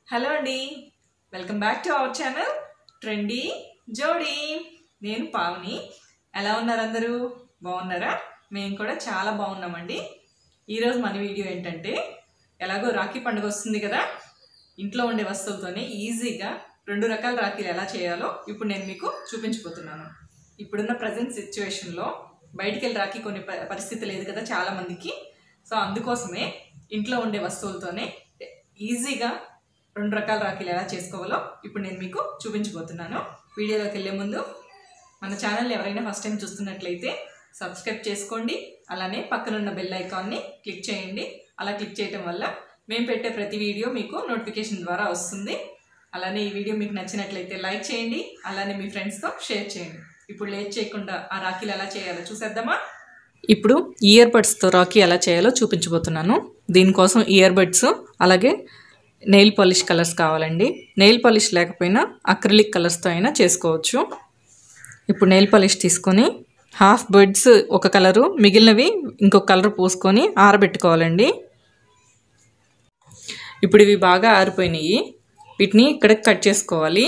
hello అండి welcome back to our channel trendy Jodi నేను పావని ఎలా ఉన్నారు అందరూ బాగున్నారా మేము కూడా చాలా బాగున్నామండి ఈరోజు మన వీడియో ఏంటంటే ఎలాగో రాఖీ పండుగ వస్తుంది కదా ఇంట్లో ఉండే వస్తువులతోనే ఈజీగా రెండు రకాల రాఖీలు ఎలా చేయాలో ఇప్పుడు నేను మీకు చూపించబోతున్నాను ఇప్పుడున్న ప్రజెంట్ సిచ్యువేషన్లో బయటికి వెళ్ళి రాఖీ కొన్ని ప- పరిస్థితి లేదు కదా చాలా మందికి సో అందుకోసమే ఇంట్లో ఉండే వస్తువులతోనే ఈజీగా రెండు రకాల రాఖీలు ఎలా చేసుకోవాలో ఇప్పుడు నేను మీకు చూపించబోతున్నాను వీడియోలోకి వెళ్ళే ముందు మన ఛానల్ ఎవరైనా ఫస్ట్ టైం చూస్తున్నట్లయితే సబ్స్క్రైబ్ చేసుకోండి అలానే పక్కనున్న బెల్ ఐకాన్ని క్లిక్ చేయండి అలా క్లిక్ చేయటం వల్ల మేము పెట్టే ప్రతి వీడియో మీకు నోటిఫికేషన్ ద్వారా వస్తుంది అలానే ఈ వీడియో మీకు నచ్చినట్లయితే లైక్ చేయండి అలానే మీ ఫ్రెండ్స్తో షేర్ చేయండి ఇప్పుడు లేట్ చేయకుండా ఆ రాఖీలు ఎలా చేయాలో చూసేద్దామా ఇప్పుడు ఇయర్ బడ్స్తో రాఖీ ఎలా చేయాలో చూపించబోతున్నాను దీనికోసం ఇయర్ బడ్స్ అలాగే నెయిల్ పాలిష్ కలర్స్ కావాలండి నెయిల్ పాలిష్ లేకపోయినా అక్రిలిక్ కలర్స్తో అయినా చేసుకోవచ్చు ఇప్పుడు నెయిల్ పాలిష్ తీసుకొని హాఫ్ బర్డ్స్ ఒక కలరు మిగిలినవి ఇంకొక కలర్ పూసుకొని ఆరబెట్టుకోవాలండి ఇప్పుడు ఇవి బాగా ఆరిపోయినాయి వీటిని ఇక్కడ కట్ చేసుకోవాలి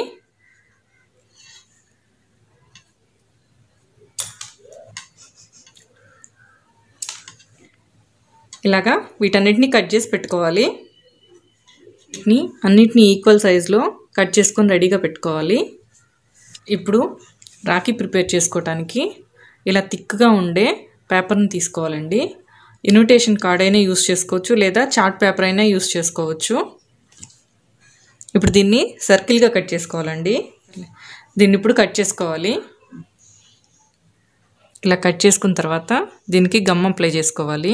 ఇలాగా వీటన్నిటిని కట్ చేసి పెట్టుకోవాలి వీటిని అన్నిటిని ఈక్వల్ సైజులో కట్ చేసుకొని రెడీగా పెట్టుకోవాలి ఇప్పుడు రాఖీ ప్రిపేర్ చేసుకోవటానికి ఇలా థిక్గా ఉండే పేపర్ని తీసుకోవాలండి ఇన్విటేషన్ కార్డ్ అయినా యూస్ చేసుకోవచ్చు లేదా చార్ట్ పేపర్ అయినా యూస్ చేసుకోవచ్చు ఇప్పుడు దీన్ని సర్కిల్గా కట్ చేసుకోవాలండి దీన్ని ఇప్పుడు కట్ చేసుకోవాలి ఇలా కట్ చేసుకున్న తర్వాత దీనికి గమ్ అప్లై చేసుకోవాలి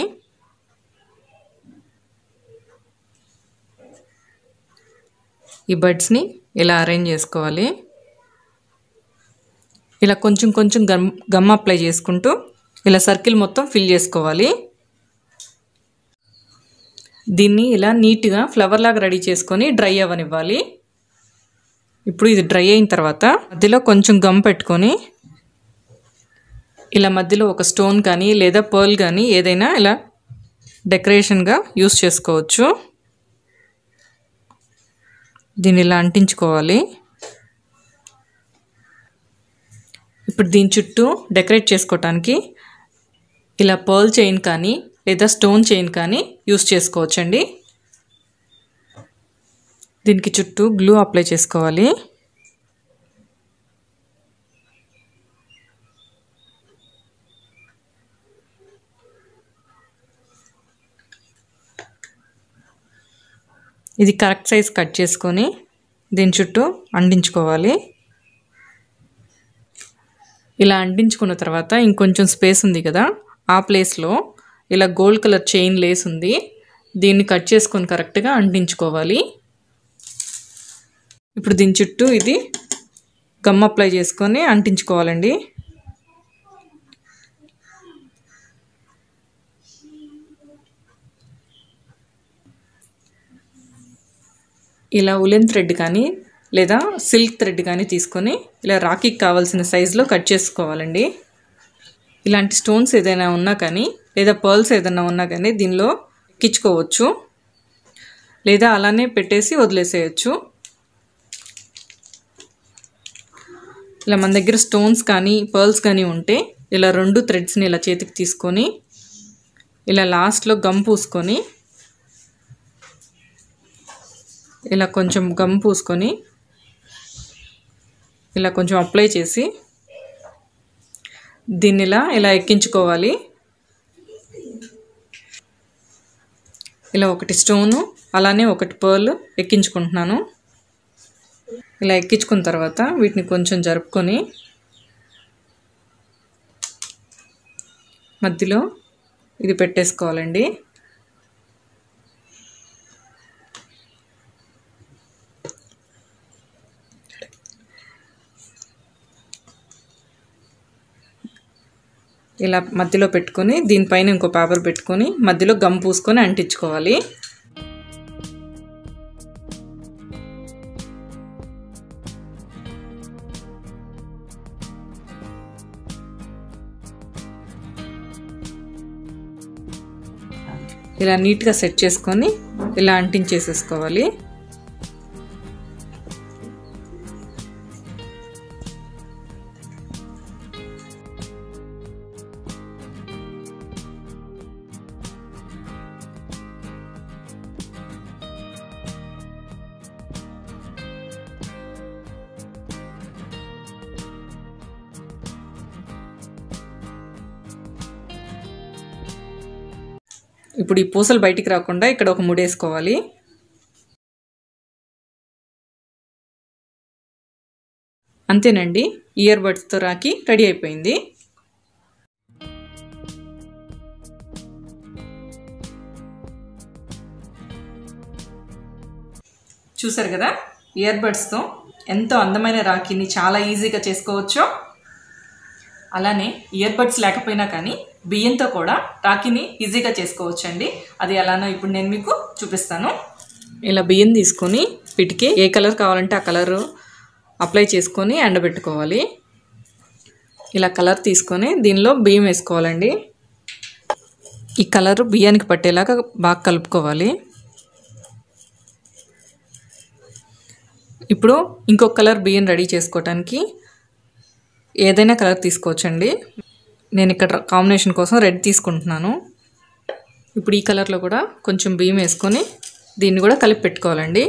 ఈ బడ్స్ని ఇలా అరేంజ్ చేసుకోవాలి ఇలా కొంచెం కొంచెం గమ్ గమ్ అప్లై చేసుకుంటూ ఇలా సర్కిల్ మొత్తం ఫిల్ చేసుకోవాలి దీన్ని ఇలా నీట్గా ఫ్లవర్ లాగా రెడీ చేసుకొని డ్రై అవ్వనివ్వాలి ఇప్పుడు ఇది డ్రై అయిన తర్వాత మధ్యలో కొంచెం గమ్ పెట్టుకొని ఇలా మధ్యలో ఒక స్టోన్ కానీ లేదా పర్ల్ కానీ ఏదైనా ఇలా డెకరేషన్గా యూస్ చేసుకోవచ్చు దీన్ని ఇలా అంటించుకోవాలి ఇప్పుడు దీని చుట్టూ డెకరేట్ చేసుకోవటానికి ఇలా పర్ల్ చైన్ కానీ లేదా స్టోన్ చైన్ కానీ యూస్ చేసుకోవచ్చండి దీనికి చుట్టూ గ్లూ అప్లై చేసుకోవాలి ఇది కరెక్ట్ సైజ్ కట్ చేసుకొని దీని చుట్టూ అంటించుకోవాలి ఇలా అంటించుకున్న తర్వాత ఇంకొంచెం స్పేస్ ఉంది కదా ఆ ప్లేస్లో ఇలా గోల్డ్ కలర్ చైన్ లేస్ ఉంది దీన్ని కట్ చేసుకొని కరెక్ట్గా అంటించుకోవాలి ఇప్పుడు దీని చుట్టూ ఇది గమ్ అప్లై చేసుకొని అంటించుకోవాలండి ఇలా ఉలెన్ థ్రెడ్ కానీ లేదా సిల్క్ థ్రెడ్ కానీ తీసుకొని ఇలా రాఖీకి కావాల్సిన సైజులో కట్ చేసుకోవాలండి ఇలాంటి స్టోన్స్ ఏదైనా ఉన్నా కానీ లేదా పర్ల్స్ ఏదైనా ఉన్నా కానీ దీనిలో ఎక్కించుకోవచ్చు లేదా అలానే పెట్టేసి వదిలేసేయచ్చు ఇలా మన దగ్గర స్టోన్స్ కానీ పర్ల్స్ కానీ ఉంటే ఇలా రెండు థ్రెడ్స్ని ఇలా చేతికి తీసుకొని ఇలా లాస్ట్లో గమ్ పూసుకొని ఇలా కొంచెం గమ్ పూసుకొని ఇలా కొంచెం అప్లై చేసి దీన్ని ఇలా ఇలా ఎక్కించుకోవాలి ఇలా ఒకటి స్టోను అలానే ఒకటి పర్ల్ ఎక్కించుకుంటున్నాను ఇలా ఎక్కించుకున్న తర్వాత వీటిని కొంచెం జరుపుకొని మధ్యలో ఇది పెట్టేసుకోవాలండి ఇలా మధ్యలో పెట్టుకొని దీనిపైన ఇంకో పేపర్ పెట్టుకొని మధ్యలో గమ్ పూసుకొని అంటించుకోవాలి ఇలా నీట్గా సెట్ చేసుకొని ఇలా అంటించేసేసుకోవాలి ఇప్పుడు ఈ పూసలు బయటికి రాకుండా ఇక్కడ ఒక ముడేసుకోవాలి అంతేనండి ఇయర్ బడ్స్తో రాకి రెడీ అయిపోయింది చూసారు కదా ఇయర్ బడ్స్తో ఎంతో అందమైన రాఖీని చాలా ఈజీగా చేసుకోవచ్చో అలానే ఇయర్ బడ్స్ లేకపోయినా కానీ బియ్యంతో కూడా రాఖీని ఈజీగా చేసుకోవచ్చండి అది ఎలానో ఇప్పుడు నేను మీకు చూపిస్తాను ఇలా బియ్యం తీసుకొని వీటికి ఏ కలర్ కావాలంటే ఆ కలర్ అప్లై చేసుకొని ఎండబెట్టుకోవాలి ఇలా కలర్ తీసుకొని దీనిలో బియ్యం వేసుకోవాలండి ఈ కలర్ బియ్యానికి పట్టేలాగా బాగా కలుపుకోవాలి ఇప్పుడు ఇంకొక కలర్ బియ్యం రెడీ చేసుకోవటానికి ఏదైనా కలర్ తీసుకోవచ్చండి నేను ఇక్కడ కాంబినేషన్ కోసం రెడ్ తీసుకుంటున్నాను ఇప్పుడు ఈ కలర్లో కూడా కొంచెం బియ్యం వేసుకొని దీన్ని కూడా కలిపి పెట్టుకోవాలండి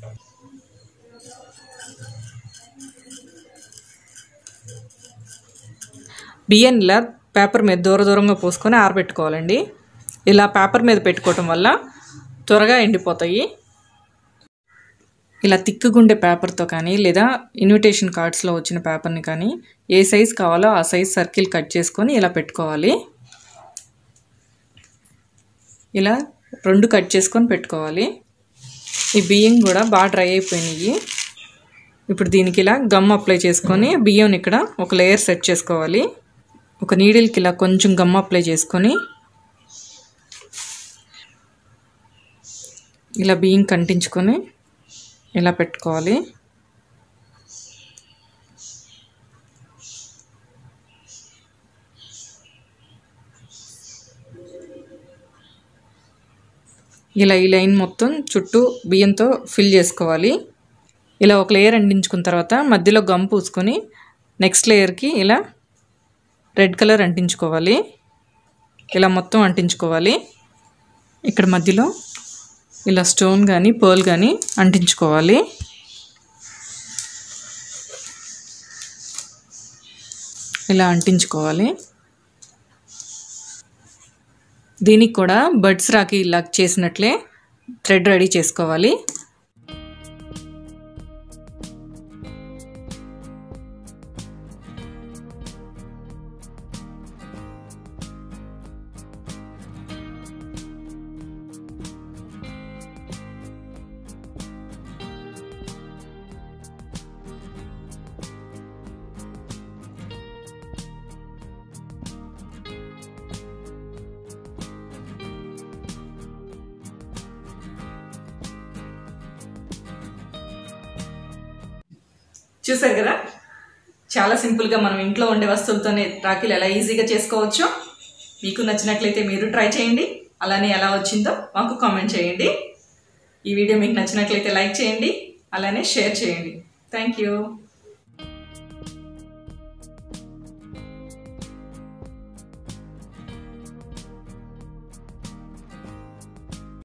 బియ్యాన్ని ఇలా పేపర్ మీద దూర దూరంగా పోసుకొని ఆరబెట్టుకోవాలండి ఇలా పేపర్ మీద పెట్టుకోవటం వల్ల త్వరగా ఎండిపోతాయి ఇలా తిక్కుగుండే పేపర్తో కానీ లేదా ఇన్విటేషన్ కార్డ్స్లో వచ్చిన పేపర్ని కానీ ఏ సైజ్ కావాలో ఆ సైజ్ సర్కిల్ కట్ చేసుకొని ఇలా పెట్టుకోవాలి ఇలా రెండు కట్ చేసుకొని పెట్టుకోవాలి ఈ బియ్యం కూడా బాగా డ్రై అయిపోయినాయి ఇప్పుడు దీనికి ఇలా గమ్ అప్లై చేసుకొని బియ్యం ఇక్కడ ఒక లేయర్ సెట్ చేసుకోవాలి ఒక నీడిల్కి ఇలా కొంచెం గమ్ అప్లై చేసుకొని ఇలా బియ్యం కంటించుకొని ఇలా పెట్టుకోవాలి ఇలా ఈ లైన్ మొత్తం చుట్టూ బియ్యంతో ఫిల్ చేసుకోవాలి ఇలా ఒక లేయర్ అంటించుకున్న తర్వాత మధ్యలో గమ్ పూసుకొని నెక్స్ట్ లేయర్కి ఇలా రెడ్ కలర్ అంటించుకోవాలి ఇలా మొత్తం అంటించుకోవాలి ఇక్కడ మధ్యలో ఇలా స్టోన్ కానీ పర్ల్ కానీ అంటించుకోవాలి ఇలా అంటించుకోవాలి దీనికి కూడా బడ్స్ రాకి ఇలా చేసినట్లే థ్రెడ్ రెడీ చేసుకోవాలి చూసారు కదా చాలా సింపుల్గా మనం ఇంట్లో ఉండే వస్తువులతోనే రాఖీలు ఎలా ఈజీగా చేసుకోవచ్చో మీకు నచ్చినట్లయితే మీరు ట్రై చేయండి అలానే ఎలా వచ్చిందో మాకు కామెంట్ చేయండి ఈ వీడియో మీకు నచ్చినట్లయితే లైక్ చేయండి అలానే షేర్ చేయండి థ్యాంక్ యూ